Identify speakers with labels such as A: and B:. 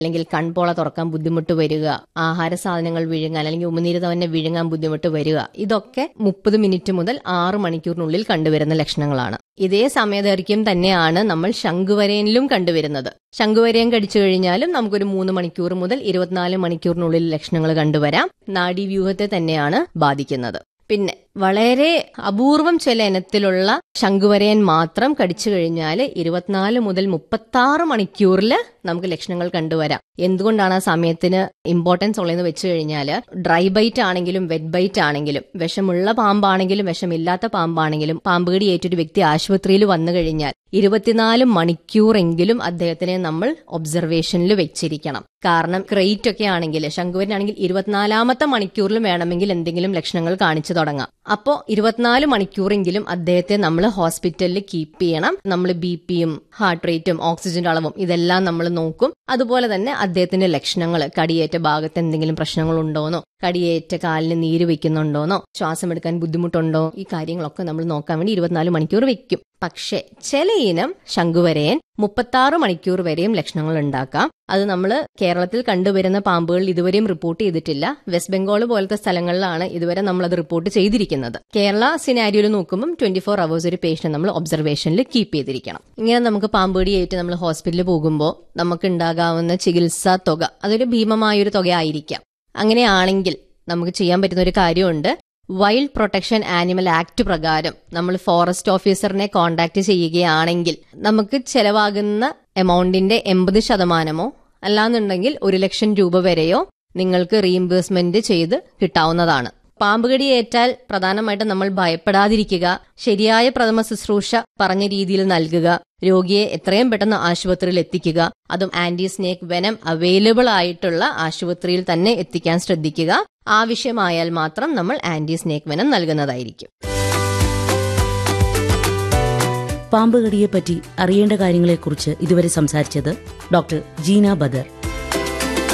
A: അല്ലെങ്കിൽ കൺപോള തുറക്കാൻ ബുദ്ധിമുട്ട് വരിക ആഹാര സാധനങ്ങൾ വിഴുങ്ങാൻ അല്ലെങ്കിൽ ഉമിനീര് തന്നെ വിഴുങ്ങാൻ ബുദ്ധിമുട്ട് വരിക ഇതൊക്കെ മുപ്പത് മിനിറ്റ് മുതൽ ആറ് മണിക്കൂറിനുള്ളിൽ കണ്ടുവരുന്ന ലക്ഷണങ്ങളാണ് ഇതേ സമയദൈർഘ്യം തന്നെയാണ് നമ്മൾ ശംഖുവരയനിലും കണ്ടുവരുന്നത് ശംഖുവരയൻ കടിച്ചു കഴിഞ്ഞാലും നമുക്കൊരു മൂന്ന് മണിക്കൂർ മുതൽ ഇരുപത്തിനാല് മണിക്കൂറിനുള്ളിൽ ലക്ഷണങ്ങൾ കണ്ടുവരാം നാഡീവ്യൂഹത്തെ തന്നെയാണ് ബാധിക്കുന്നത് പിന്നെ വളരെ അപൂർവം ചില ഇനത്തിലുള്ള ശംഖുവരയൻ മാത്രം കടിച്ചു കഴിഞ്ഞാൽ ഇരുപത്തിനാല് മുതൽ മുപ്പത്തി ആറ് മണിക്കൂറിൽ നമുക്ക് ലക്ഷണങ്ങൾ കണ്ടുവരാം എന്തുകൊണ്ടാണ് ആ സമയത്തിന് ഇമ്പോർട്ടൻസ് ഉള്ളതെന്ന് വെച്ച് കഴിഞ്ഞാൽ ഡ്രൈ ബൈറ്റ് ആണെങ്കിലും വെറ്റ് ബൈറ്റ് ആണെങ്കിലും വിഷമുള്ള പാമ്പാണെങ്കിലും വിഷമില്ലാത്ത പാമ്പാണെങ്കിലും പാമ്പ് കടി ഏറ്റൊരു വ്യക്തി ആശുപത്രിയിൽ വന്നു കഴിഞ്ഞാൽ ഇരുപത്തിനാല് മണിക്കൂറെങ്കിലും അദ്ദേഹത്തിനെ നമ്മൾ ഒബ്സർവേഷനിൽ വെച്ചിരിക്കണം കാരണം ക്രൈറ്റ് ഒക്കെ ആണെങ്കിൽ ശംഖുവരനാണെങ്കിൽ ഇരുപത്തിനാലാമത്തെ മണിക്കൂറിലും വേണമെങ്കിൽ എന്തെങ്കിലും ലക്ഷണങ്ങൾ കാണിച്ചു തുടങ്ങാം അപ്പോൾ ഇരുപത്തിനാല് മണിക്കൂറെങ്കിലും അദ്ദേഹത്തെ നമ്മൾ ഹോസ്പിറ്റലിൽ കീപ്പ് ചെയ്യണം നമ്മൾ ബി പിയും ഹാർട്ട് റേറ്റും ഓക്സിജന്റെ അളവും ഇതെല്ലാം നമ്മൾ നോക്കും അതുപോലെ തന്നെ അദ്ദേഹത്തിന്റെ ലക്ഷണങ്ങൾ കടിയേറ്റ ഭാഗത്ത് എന്തെങ്കിലും പ്രശ്നങ്ങൾ ഉണ്ടോന്നോ കടിയേറ്റ കാലിന് നീര് വെക്കുന്നുണ്ടോന്നോ ശ്വാസം എടുക്കാൻ ബുദ്ധിമുട്ടുണ്ടോ ഈ കാര്യങ്ങളൊക്കെ നമ്മൾ നോക്കാൻ വേണ്ടി ഇരുപത്തിനാല് മണിക്കൂർ വെക്കും പക്ഷേ ചില ഇനം ശംഖുവരയൻ മുപ്പത്താറ് മണിക്കൂർ വരെയും ലക്ഷണങ്ങൾ ഉണ്ടാക്കാം അത് നമ്മൾ കേരളത്തിൽ കണ്ടുവരുന്ന പാമ്പുകൾ ഇതുവരെയും റിപ്പോർട്ട് ചെയ്തിട്ടില്ല വെസ്റ്റ് ബംഗാൾ പോലത്തെ സ്ഥലങ്ങളിലാണ് ഇതുവരെ നമ്മൾ അത് റിപ്പോർട്ട് ചെയ്തിരിക്കുന്നത് കേരള സിനാരിയോയിൽ നോക്കുമ്പോൾ ട്വന്റി ഫോർ അവേഴ്സ് ഒരു പേഷ്യന്റ് നമ്മൾ ഒബ്സർവേഷനിൽ കീപ്പ് ചെയ്തിരിക്കണം ഇങ്ങനെ നമുക്ക് പാമ്പുകടിയായിട്ട് നമ്മൾ ഹോസ്പിറ്റലിൽ പോകുമ്പോൾ നമുക്ക് ഉണ്ടാകാവുന്ന ചികിത്സാ തുക അതൊരു ഭീമമായ ഒരു തുക ആയിരിക്കാം അങ്ങനെയാണെങ്കിൽ നമുക്ക് ചെയ്യാൻ പറ്റുന്ന ഒരു കാര്യമുണ്ട് വൈൽഡ് പ്രൊട്ടക്ഷൻ ആനിമൽ ആക്ട് പ്രകാരം നമ്മൾ ഫോറസ്റ്റ് ഓഫീസറിനെ കോണ്ടാക്ട് ചെയ്യുകയാണെങ്കിൽ നമുക്ക് ചെലവാകുന്ന എമൗണ്ടിന്റെ എൺപത് ശതമാനമോ അല്ലാന്നുണ്ടെങ്കിൽ ഒരു ലക്ഷം രൂപ വരെയോ നിങ്ങൾക്ക് റീഇംബേഴ്സ്മെന്റ് ചെയ്ത് കിട്ടാവുന്നതാണ് പാമ്പുകടി ഏറ്റാൽ പ്രധാനമായിട്ടും നമ്മൾ ഭയപ്പെടാതിരിക്കുക ശരിയായ പ്രഥമ ശുശ്രൂഷ പറഞ്ഞ രീതിയിൽ നൽകുക രോഗിയെ എത്രയും പെട്ടെന്ന് ആശുപത്രിയിൽ എത്തിക്കുക അതും ആന്റി സ്നേക്ക് വെനം അവൈലബിൾ ആയിട്ടുള്ള ആശുപത്രിയിൽ തന്നെ എത്തിക്കാൻ ശ്രദ്ധിക്കുക ആവശ്യമായാൽ മാത്രം നമ്മൾ ആന്റി സ്നേക്ക് വെനം നൽകുന്നതായിരിക്കും
B: പാമ്പ് കടിയെപ്പറ്റി അറിയേണ്ട കാര്യങ്ങളെക്കുറിച്ച് ഇതുവരെ സംസാരിച്ചത് ഡോക്ടർ ജീന ബദർ